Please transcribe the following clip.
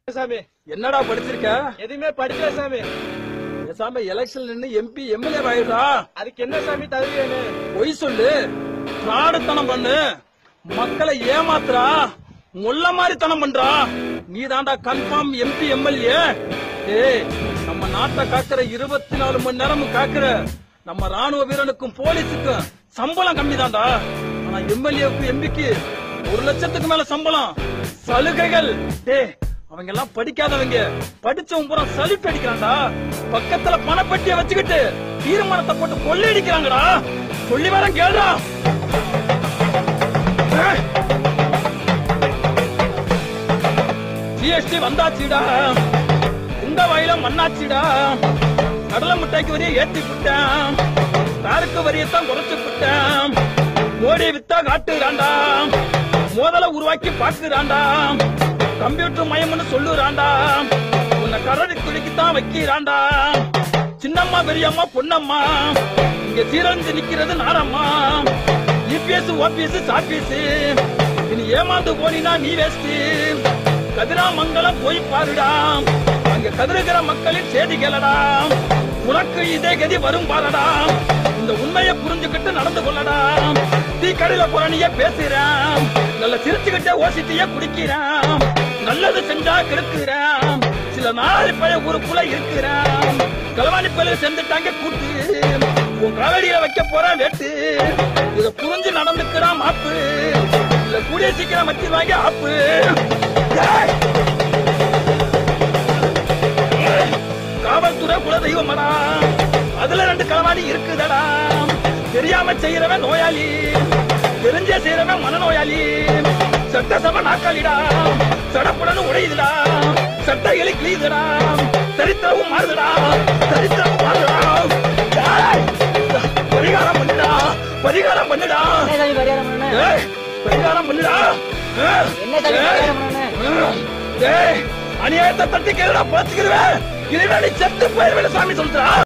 சாமி என்னடா படிச்சிருக்க எதுவுமே படிக்கல சாமி பேசாம எலெக்ஷன் நின்னு எம்பி எம்எல்ஏ ஆயிடுறா அதுக்கு என்ன சாமி தகுதி வேணும் பொய் சொல்லு பிராடுத்தனம் பண்ணு மக்களை ஏமாத்துறா முள்ள மாதிரி தனம் பண்றா நீ தாண்டா கன்ஃபார்ம் எம்பி எம்எல்ஏ ஏய் நம்ம நாட்டை காக்குற இருபத்தி நாலு மணி நேரமும் காக்குற நம்ம ராணுவ வீரனுக்கும் போலீஸுக்கும் சம்பளம் கம்மி தான்டா ஆனா எம்எல்ஏவுக்கு எம்பிக்கு ஒரு லட்சத்துக்கு மேல சம்பளம் சலுகைகள் டேய் அவங்க எல்லாம் படிக்காதவங்க படிச்சவன் பூரா சலிப்பு அடிக்கிறான்டா பக்கத்துல பணப்பட்டிய வச்சுக்கிட்டு தீர்மானத்தை போட்டு கொள்ளையடிக்கிறாங்கடா சொல்லி வரேன் கேளுடா ஜிஎஸ்டி வந்தாச்சுடா உங்க வயல மண்ணாச்சுடா கடலை மிட்டாய்க்கு வரிய ஏத்தி விட்டேன் காருக்கு வரியத்தான் குறைச்சு விட்டேன் மோடி வித்தா காட்டுறான்டா மோதல உருவாக்கி பாக்குறான்டா கம்ப்யூட்டர் மயம்னு சொல்லுறான்டா உன்னை கரடி துணிக்குத்தான் வைக்கிறான்டா சின்னம்மா பெரியம்மா பொன்னம்மா இங்க சீரழிஞ்சு நிக்கிறது நாரம்மா இபிஎஸ் ஓபிஎஸ் சாபிஎஸ் இனி ஏமாந்து போனீனா நீ வேஸ்ட் கதிராமங்கலம் போய் பாருடா அங்க கதிருகிற மக்களின் செய்தி கேளடா உனக்கு இதே கதி வரும் பாருடா இந்த உண்மையை புரிஞ்சுக்கிட்டு நடந்து கொள்ளடா தீ கடையில புறணிய பேசுறேன் நல்ல சிரிச்சுக்கிட்டே ஓசிட்டிய குடிக்கிறேன் நல்லது செஞ்சா கெடுக்கிறேன் சில நாள் பழைய ஊருக்குள்ள இருக்கிறேன் களவாணி பயில செஞ்சுட்டாங்க கூட்டு உன் காலடியில வைக்க போற வேட்டு இத புரிஞ்சு நடந்துக்கிறான் மாப்பு இல்ல கூடிய சீக்கிரம் வச்சிருவாங்க ஆப்பு ஏய்! ஏய்! காவல்துறை குல தெய்வமடா அதுல ரெண்டு களவாணி இருக்குதடா தெரியாம செய்யறவன் நோயாளி தெரிஞ்சே செய்யறவன் மனநோயாளி சட்டசபை நாக்காளிடா சடப்புடனு உடையுதுடா சட்ட எலி கிளியுதுடா சரித்திரமும் மாறுதுடா சரித்திரமும் மாறுதுடா ஏய்! பரிகாரம் பண்ணுடா பரிகாரம் பண்ணுடா என்ன சாமி பரிகாரம் பண்ணணும் ஏய், பரிகாரம் பண்ணுடா ஏய், என்ன சாமி ஏய், பரிகாரம் பண்ணணும் ஏய், அநியாயத்தை தட்டி கேளுடா பாத்துக்கிறேன் இனிமே நீ செத்து போயிருவேன் சாமி சொல்றா